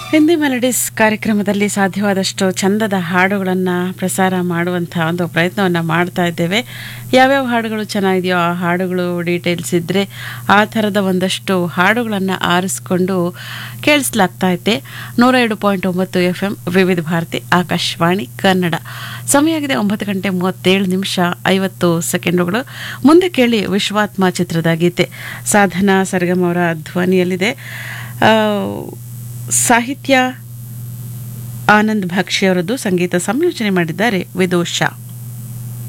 Hindi melodies ಕಾರ್ಯಕ್ರಮದಲ್ಲಿ ಸಾಧ್ಯವಾದಷ್ಟು ಚಂದದ ಹಾಡುಗಳನ್ನು ಪ್ರಸಾರ ಮಾಡುವಂಥ ಒಂದು ಪ್ರಯತ್ನವನ್ನು ಮಾಡ್ತಾ ಇದ್ದೇವೆ ಯಾವ್ಯಾವ ಹಾಡುಗಳು ಚೆನ್ನಾಗಿದೆಯೋ ಆ ಹಾಡುಗಳು ಡೀಟೇಲ್ಸ್ ಇದ್ದರೆ ಆ ಥರದ ಒಂದಷ್ಟು ಹಾಡುಗಳನ್ನು ಆರಿಸ್ಕೊಂಡು ಕೇಳಿಸ್ಲಾಗ್ತಾ ಇದ್ದೆ ನೂರ ಎರಡು ಪಾಯಿಂಟ್ ಒಂಬತ್ತು ಎಫ್ ಎಂ ವಿವಿಧ ಭಾರತಿ ಆಕಾಶವಾಣಿ ಕನ್ನಡ ಸಮಯ ಆಗಿದೆ ಒಂಬತ್ತು ಗಂಟೆ ಮೂವತ್ತೇಳು ನಿಮಿಷ ಐವತ್ತು ಸೆಕೆಂಡುಗಳು ಮುಂದೆ ಕೇಳಿ ವಿಶ್ವಾತ್ಮ ಚಿತ್ರದ ಗೀತೆ ಸಾಧನಾ ಸರ್ಗಮ್ ಅವರ ಧ್ವನಿಯಲ್ಲಿದೆ ಆ, ಸಾಹಿತ್ಯ ಆನಂದ್ ಭಕ್ಷಿ ಅವರದ್ದು ಸಂಗೀತ ಸಂಯೋಜನೆ ಮಾಡಿದ್ದಾರೆ ವಿದೋಷ